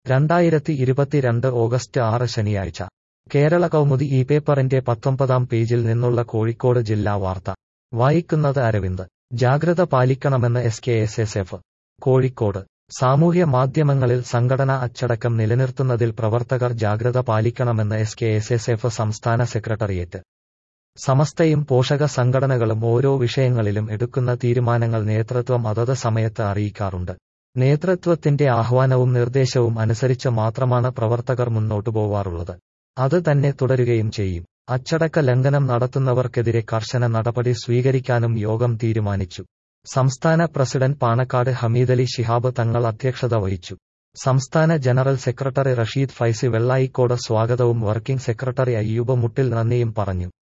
രണ്ടായിരത്തി ഇരുപത്തിരണ്ട് ഓഗസ്റ്റ് ആറ് ശനിയാഴ്ച കേരള കൗമുദി ഈ പേപ്പറിന്റെ പത്തൊമ്പതാം പേജിൽ നിന്നുള്ള കോഴിക്കോട് ജില്ലാ വാർത്ത വായിക്കുന്നത് അരവിന്ദ് ജാഗ്രത പാലിക്കണമെന്ന് S K S S F Kozhikode സാമൂഹ്യ മാധ്യമങ്ങളിൽ സംഘടനാ അച്ചടക്കം നിലനിർത്തുന്നതിൽ പ്രവർത്തകർ ജാഗ്രത പാലിക്കണമെന്ന് S K S S F സംസ്ഥാന സെക്രട്ടറിയേറ്റ് സമസ്തയും പോഷക സംഘടനകളും ഓരോ വിഷയങ്ങളിലും എടുക്കുന്ന തീരുമാനങ്ങൾ നേതൃത്വം അതത് സമയത്ത് അറിയിക്കാറുണ്ട് നേതൃത്വത്തിന്റെ ആഹ്വാനവും നിർദ്ദേശവും അനുസരിച്ച് മാത്രമാണ് പ്രവർത്തകർ മുന്നോട്ടു പോവാറുള്ളത് അത് തന്നെ തുടരുകയും ചെയ്യും അച്ചടക്ക ലംഘനം നടത്തുന്നവർക്കെതിരെ കർശന നടപടി സ്വീകരിക്കാനും യോഗം തീരുമാനിച്ചു സംസ്ഥാന പ്രസിഡന്റ് പാണക്കാട് ഹമീദലി ശിഹാബ് തങ്ങൾ അധ്യക്ഷത വഹിച്ചു സംസ്ഥാന ജനറൽ സെക്രട്ടറി റഷീദ് ഫൈസി വെള്ളായിക്കോട് സ്വാഗതവും വർക്കിംഗ് സെക്രട്ടറി അയ്യൂബ് മുട്ടിൽ നന്ദിയും പറഞ്ഞു